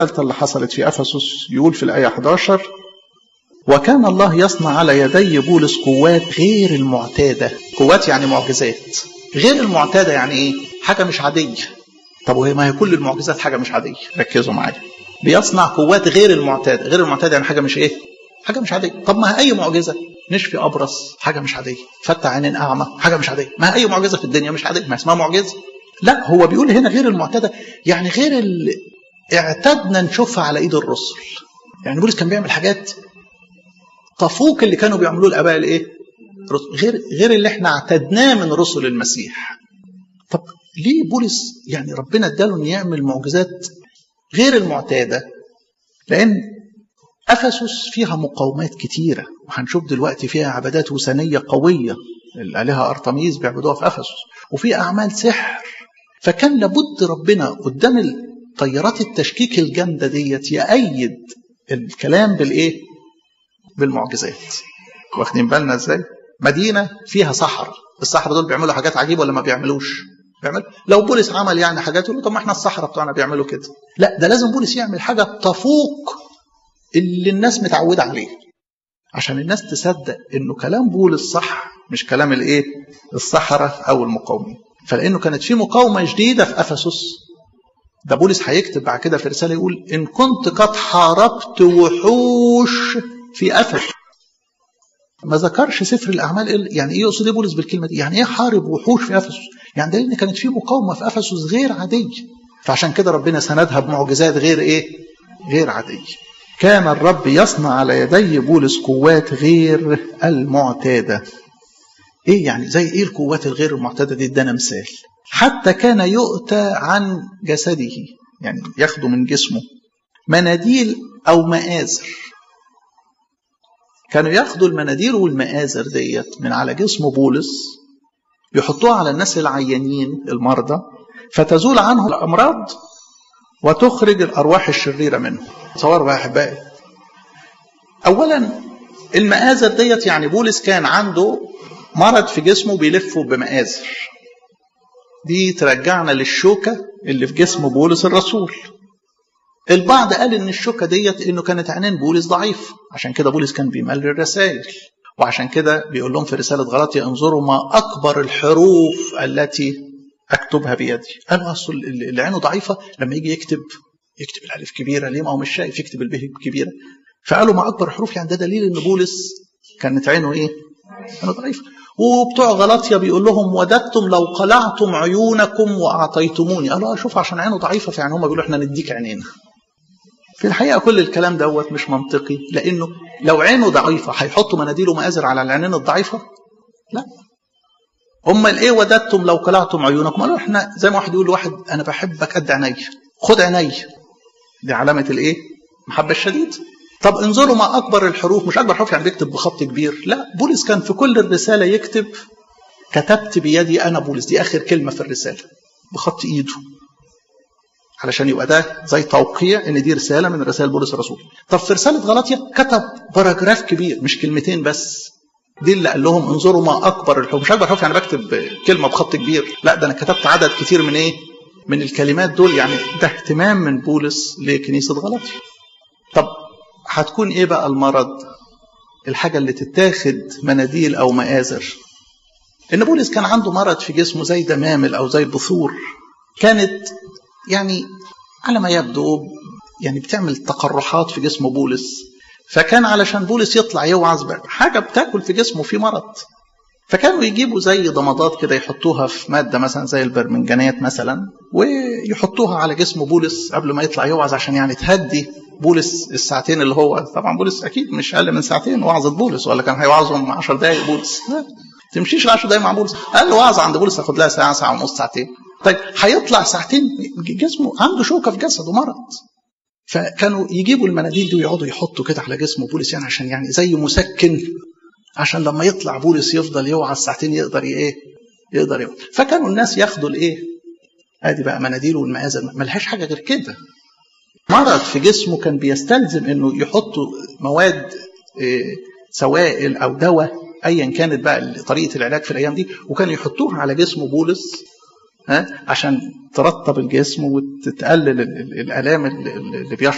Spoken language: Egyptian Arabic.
اللي حصلت في افسس يقول في الايه 11 وكان الله يصنع على يدي بولس قوات غير المعتاده قوات يعني معجزات غير المعتاده يعني ايه حاجه مش عاديه طب وهي ما هي كل المعجزات حاجه مش عاديه ركزوا معايا بيصنع قوات غير المعتاده غير المعتاده يعني حاجه مش ايه حاجه مش عاديه طب ما هي اي معجزه نشفي ابرص حاجه مش عاديه فتح عينين اعمى حاجه مش عاديه ما هي اي معجزه في الدنيا مش عاديه ما اسمها معجزه لا هو بيقول هنا غير المعتاده يعني غير اللي اعتدنا نشوفها على ايد الرسل يعني بولس كان بيعمل حاجات تفوق اللي كانوا بيعملوه الاباء الايه غير غير اللي احنا اعتدناه من رسل المسيح طب ليه بولس يعني ربنا اداله ان يعمل معجزات غير المعتاده لان افسس فيها مقاومات كتيره وهنشوف دلوقتي فيها عبادات وثنيه قويه الالهه ارتميز بيعبدوها في افسس وفي اعمال سحر فكان لابد ربنا قدام طيارات التشكيك الجامده ديت يأيد الكلام بالايه؟ بالمعجزات. واخدين بالنا ازاي؟ مدينه فيها صحراء، الصحراء دول بيعملوا حاجات عجيبه ولا ما بيعملوش؟ بيعمل لو بولس عمل يعني حاجات يقول طب ما احنا الصحراء بتوعنا بيعملوا كده. لا ده لازم بولس يعمل حاجه تفوق اللي الناس متعوده عليه. عشان الناس تصدق انه كلام بولس صح مش كلام الايه؟ الصحراء او المقاومين. فلانه كانت في مقاومه جديده في افسس ده بولس هيكتب بعد كده في رساله يقول ان كنت قد حاربت وحوش في افسس ما ذكرش سفر الاعمال يعني ايه يقصد ايه بولس بالكلمه دي؟ يعني ايه حارب وحوش في افسس؟ يعني ده ان كانت في مقاومه في افسس غير عاديه فعشان كده ربنا سندها بمعجزات غير ايه؟ غير عاديه. كان الرب يصنع على يدي بولس قوات غير المعتاده. ايه يعني زي ايه القوات الغير المعتاده دي؟ ادانا مثال. حتى كان يؤتى عن جسده يعني ياخده من جسمه مناديل او مآزر كانوا ياخدوا المناديل والمآزر ديت من على جسم بولس يحطوها على الناس العيانين المرضى فتزول عنه الامراض وتخرج الارواح الشريره منه تصوروا بقى احبائي اولا المآزر ديت يعني بولس كان عنده مرض في جسمه بيلفه بمآزر دي ترجعنا للشوكة اللي في جسم بولس الرسول البعض قال ان الشوكة ديت انه كانت عينين بولس ضعيف عشان كده بولس كان بيملي الرسائل وعشان كده بيقول لهم في رسالة غلطية انظروا ما أكبر الحروف التي أكتبها بيدي قالوا أصل اللي عينه ضعيفة لما يجي يكتب يكتب الألف كبيرة ليه ما هو مش شايف يكتب البه كبيرة فقالوا ما أكبر الحروف يعني ده دليل إن بولس كانت عينه إيه؟ عينه ضعيفة وبتوع غلطيا بيقول لهم وددتم لو قلعتم عيونكم واعطيتموني قالوا شوف عشان عينه ضعيفه فيعني هم بيقولوا احنا نديك عينينا في الحقيقه كل الكلام دوت مش منطقي لانه لو عينه ضعيفه هيحطوا مناديل ومآزر على العينين الضعيفه لا امال ايه وددتم لو قلعتم عيونكم قالوا احنا زي ما واحد يقول لواحد انا بحبك قد عيني خد عيني دي علامه الايه المحبه الشديده طب انظروا ما اكبر الحروف مش اكبر حروف يعني بيكتب بخط كبير لا بولس كان في كل الرساله يكتب كتبت بيدي انا بولس دي اخر كلمه في الرساله بخط ايده علشان يبقى ده زي توقيع ان دي رساله من رسائل بولس الرسول طب في رساله غلطيا كتب باراجراف كبير مش كلمتين بس دي اللي قال لهم انظروا ما اكبر الحروف مش اكبر حروف يعني بكتب كلمه بخط كبير لا ده انا كتبت عدد كتير من ايه من الكلمات دول يعني ده اهتمام من بولس لكنيسه غلطيا طب هتكون ايه بقى المرض الحاجه اللي تتاخد مناديل او مآزر ان بولس كان عنده مرض في جسمه زي دمامل او زي بثور كانت يعني على ما يبدو يعني بتعمل تقرحات في جسم بولس فكان علشان بولس يطلع يوعظ بقى حاجه بتاكل في جسمه في مرض فكانوا يجيبوا زي ضمادات كده يحطوها في ماده مثلا زي البرمنجانات مثلا ويحطوها على جسم بولس قبل ما يطلع يوعظ عشان يعني تهدي بولس الساعتين اللي هو طبعا بولس اكيد مش اقل من ساعتين وعظه بولس ولا كان هيوعظهم 10 دقائق بولس لا تمشيش ال 10 دقائق مع بولس اقل وعظ عند بولس تاخد لها ساعه ساعه ونص ساعتين طيب هيطلع ساعتين جسمه عنده شوكه في جسده مرض فكانوا يجيبوا المناديل دي ويقعدوا يحطوا كده على جسم بولس يعني عشان يعني زي مسكن عشان لما يطلع بولس يفضل يوعظ ساعتين يقدر ايه يقدر يوعظ فكانوا الناس ياخدوا الايه ادي بقى مناديل والمآزر ملهاش حاجه غير كده مرض في جسمه كان بيستلزم انه يحطوا مواد إيه سوائل او دواء ايا كانت بقى طريقه العلاج في الايام دي وكانوا يحطوها على جسم بولس ها عشان ترطب الجسم وتقلل الالام اللي بيشعر